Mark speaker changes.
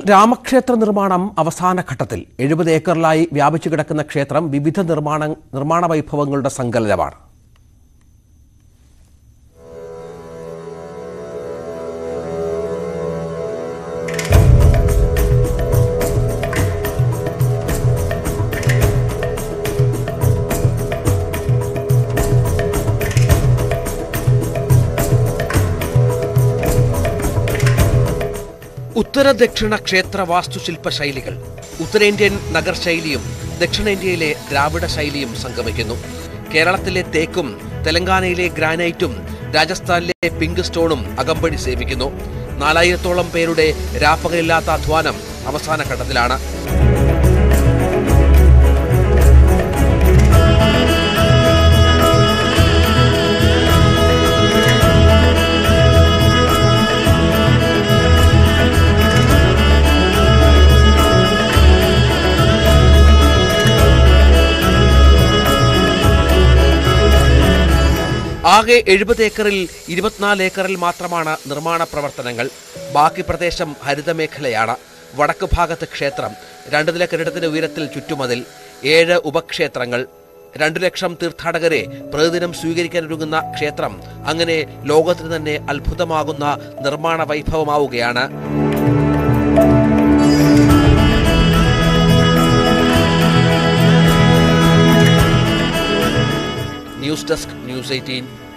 Speaker 1: രാമക്ഷേത്ര നിർമ്മാണം അവസാന ഘട്ടത്തിൽ എഴുപത് ഏക്കറിലായി വ്യാപിച്ചു കിടക്കുന്ന ക്ഷേത്രം വിവിധ നിർമ്മാണ നിർമ്മാണ വൈഭവങ്ങളുടെ സങ്കലനമാണ് ഉത്തര ദക്ഷിണ ക്ഷേത്ര വാസ്തുശില്പ ശൈലികൾ ഉത്തരേന്ത്യൻ നഗർ ശൈലിയും ദക്ഷിണേന്ത്യയിലെ ദ്രാവിഡ ശൈലിയും സംഗമിക്കുന്നു കേരളത്തിലെ തേക്കും തെലങ്കാനയിലെ ഗ്രാനൈറ്റും രാജസ്ഥാനിലെ പിങ്ക് സ്റ്റോണും അകമ്പടി സേവിക്കുന്നു നാലായിരത്തോളം പേരുടെ രാപ്പകലില്ലാത്ത അധ്വാനം അവസാന ഘട്ടത്തിലാണ് ആകെ എഴുപത് ഏക്കറിൽ ഇരുപത്തിനാല് ഏക്കറിൽ മാത്രമാണ് നിർമ്മാണ പ്രവർത്തനങ്ങൾ ബാക്കി പ്രദേശം ഹരിതമേഖലയാണ് വടക്ക് ഭാഗത്ത് ക്ഷേത്രം രണ്ടു നില കെട്ടിടത്തിന്റെ ഉയരത്തിൽ ചുറ്റുമതിൽ ഏഴ് ഉപക്ഷേത്രങ്ങൾ രണ്ടു ലക്ഷം തീർത്ഥാടകരെ പ്രതിദിനം സ്വീകരിക്കാനൊരുങ്ങുന്ന ക്ഷേത്രം അങ്ങനെ ലോകത്തിന് തന്നെ അത്ഭുതമാകുന്ന നിർമ്മാണ വൈഭവമാവുകയാണ് ന്യൂസ് ഡെസ്ക് ന്യൂസ് എയ്റ്റീൻ